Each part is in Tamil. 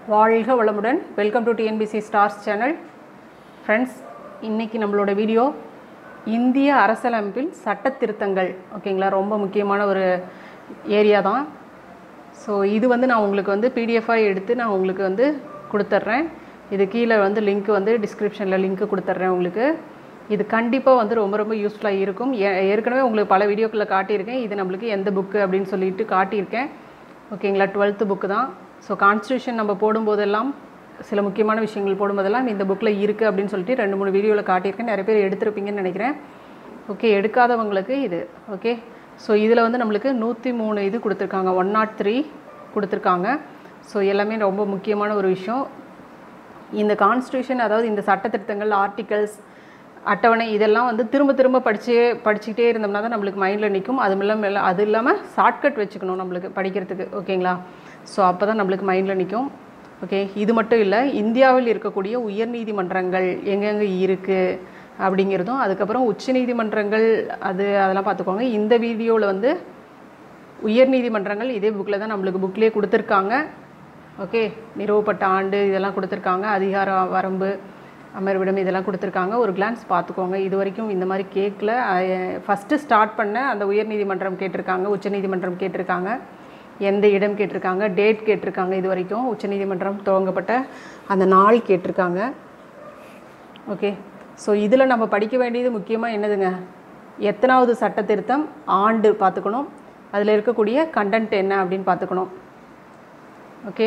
வாழ்க வளமுடன் welcome to TNPC stars channel friends இன்னைக்கு நம்மளோட வீடியோ இந்திய அரசியலமைப்பில் சட்ட திருத்தங்கள் ஓகேங்களா ரொம்ப முக்கியமான ஒரு ஏரியா தான் ஸோ இது வந்து நான் உங்களுக்கு வந்து பிடிஎஃபாக எடுத்து நான் உங்களுக்கு வந்து கொடுத்துட்றேன் இது கீழே வந்து லிங்க் வந்து டிஸ்கிரிப்ஷனில் லிங்க் கொடுத்துட்றேன் உங்களுக்கு இது கண்டிப்பாக வந்து ரொம்ப ரொம்ப யூஸ்ஃபுல்லாக இருக்கும் ஏ- ஏற்கனவே உங்களுக்கு பல வீடியோக்களில் காட்டியிருக்கேன் இது நம்மளுக்கு எந்த புக்கு அப்படின்னு சொல்லிட்டு காட்டியிருக்கேன் ஓகேங்களா டுவெல்த்து புக்கு தான் ஸோ கான்ஸ்டியூஷன் நம்ம போடும்போதெல்லாம் சில முக்கியமான விஷயங்கள் போடும்போதெல்லாம் இந்த புக்கில் இருக்குது அப்படின்னு சொல்லிட்டு ரெண்டு மூணு வீடியோவில் காட்டியிருக்கேன் நிறைய பேர் எடுத்திருப்பீங்கன்னு நினைக்கிறேன் ஓகே எடுக்காதவங்களுக்கு இது ஓகே ஸோ இதில் வந்து நம்மளுக்கு நூற்றி மூணு இது கொடுத்துருக்காங்க ஒன் நாட் த்ரீ கொடுத்துருக்காங்க ஸோ எல்லாமே ரொம்ப முக்கியமான ஒரு விஷயம் இந்த கான்ஸ்டியூஷன் அதாவது இந்த சட்டத்திருத்தங்கள் ஆர்டிகல்ஸ் அட்டவணை இதெல்லாம் வந்து திரும்ப திரும்ப படிச்சு படிச்சுக்கிட்டே இருந்தோம்னா தான் நம்மளுக்கு மைண்டில் நிற்கும் அது இல்லாமல் அது இல்லாமல் ஷார்ட்கட் வச்சுக்கணும் நம்மளுக்கு படிக்கிறதுக்கு ஓகேங்களா ஸோ அப்போ தான் நம்மளுக்கு மைண்டில் நிற்கும் ஓகே இது மட்டும் இல்லை இந்தியாவில் இருக்கக்கூடிய உயர்நீதிமன்றங்கள் எங்கெங்கே இருக்குது அப்படிங்கிறதும் அதுக்கப்புறம் உச்சநீதிமன்றங்கள் அது அதெல்லாம் பார்த்துக்கோங்க இந்த வீடியோவில் வந்து உயர்நீதிமன்றங்கள் இதே புக்கில் தான் நம்மளுக்கு புக்லேயே கொடுத்துருக்காங்க ஓகே நிறுவப்பட்ட ஆண்டு இதெல்லாம் கொடுத்துருக்காங்க அதிகார வரம்பு அமர்விடம் இதெல்லாம் கொடுத்துருக்காங்க ஒரு கிளான்ஸ் பார்த்துக்கோங்க இது வரைக்கும் இந்த மாதிரி கேட்கல ஃபஸ்ட்டு ஸ்டார்ட் பண்ண அந்த உயர்நீதிமன்றம் கேட்டிருக்காங்க உச்சநீதிமன்றம் கேட்டிருக்காங்க எந்த இடம் கேட்டிருக்காங்க டேட் கேட்டிருக்காங்க இது வரைக்கும் உச்சநீதிமன்றம் துவங்கப்பட்ட அந்த நாள் கேட்டிருக்காங்க ஓகே ஸோ இதில் நம்ம படிக்க வேண்டியது முக்கியமாக என்னதுங்க எத்தனாவது சட்ட திருத்தம் ஆண்டு பார்த்துக்கணும் அதில் இருக்கக்கூடிய கண்டென்ட் என்ன அப்படின்னு பார்த்துக்கணும் ஓகே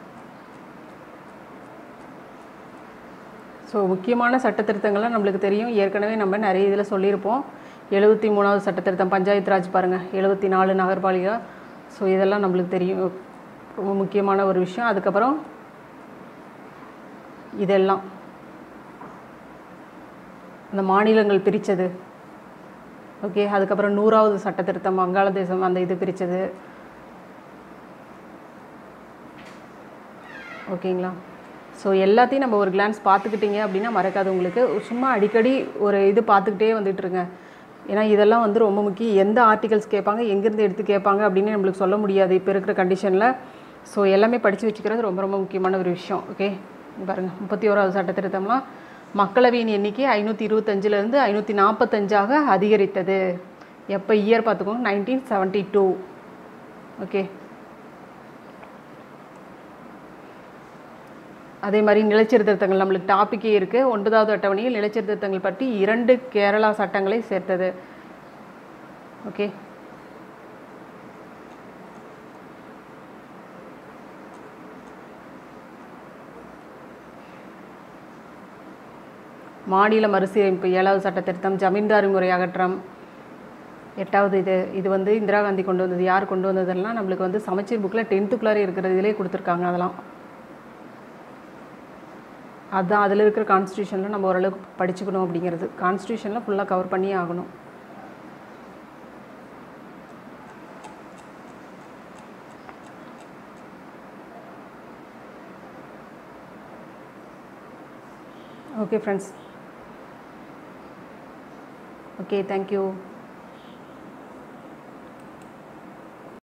ஸோ முக்கியமான சட்ட திருத்தங்கள்லாம் நம்மளுக்கு தெரியும் ஏற்கனவே நம்ம நிறைய இதில் சொல்லியிருப்போம் எழுபத்தி மூணாவது சட்ட திருத்தம் பஞ்சாயத்து ராஜ் பாருங்கள் எழுபத்தி நாலு நகர்பாலிகா ஸோ இதெல்லாம் நம்மளுக்கு தெரியும் ரொம்ப முக்கியமான ஒரு விஷயம் அதுக்கப்புறம் இதெல்லாம் அந்த மாநிலங்கள் பிரித்தது ஓகே அதுக்கப்புறம் நூறாவது சட்ட திருத்தம் வங்காளதேசம் அந்த இது பிரித்தது ஓகேங்களா ஸோ எல்லாத்தையும் நம்ம ஒரு கிளான்ஸ் பார்த்துக்கிட்டீங்க அப்படின்னா மறக்காது உங்களுக்கு சும்மா அடிக்கடி ஒரு இது பார்த்துக்கிட்டே வந்துட்டுருங்க ஏன்னா இதெல்லாம் வந்து ரொம்ப முக்கியம் எந்த ஆர்டிகல்ஸ் கேட்பாங்க எங்கேருந்து எடுத்து கேட்பாங்க அப்படின்னு நம்மளுக்கு சொல்ல முடியாது இப்போ இருக்கிற கண்டிஷனில் ஸோ எல்லாமே படித்து வச்சுக்கிறது ரொம்ப ரொம்ப முக்கியமான ஒரு விஷயம் ஓகே பாருங்கள் முப்பத்தி ஓராவது சட்ட திருத்தம்லாம் மக்களவையின் எண்ணிக்கை ஐநூற்றி இருபத்தஞ்சிலேருந்து ஐநூற்றி நாற்பத்தஞ்சாக அதிகரித்தது எப்போ இயர் பார்த்துக்கோங்க நைன்டீன் செவன்ட்டி டூ ஓகே அதே மாதிரி நிலச்சீர்திருத்தங்கள் நம்மளுக்கு டாப்பிக்கே இருக்குது ஒன்பதாவது அட்டவணையில் நிலச்சீர்திருத்தங்கள் பற்றி இரண்டு கேரளா சட்டங்களை சேர்த்தது ஓகே மாநில மறுசீரமைப்பு ஏழாவது சட்ட திருத்தம் ஜமீன்தாரி முறை அகற்றம் எட்டாவது இது இது வந்து இந்திரா காந்தி கொண்டு வந்தது யார் கொண்டு வந்ததெல்லாம் நம்மளுக்கு வந்து சமச்சீர் புக்கில் டென்த்துக்குள்ளாரே இருக்கிற இதிலே கொடுத்துருக்காங்க அதெல்லாம் அதுதான் அதில் இருக்கிற கான்ஸ்டியூஷனில் நம்ம ஓரளவுக்கு படிச்சுக்கணும் அப்படிங்கிறது கான்ஸ்டியூஷனில் ஃபுல்லாக கவர் பண்ணியே ஆகணும் ஓகே ஃப்ரெண்ட்ஸ் ஓகே தேங்க்யூ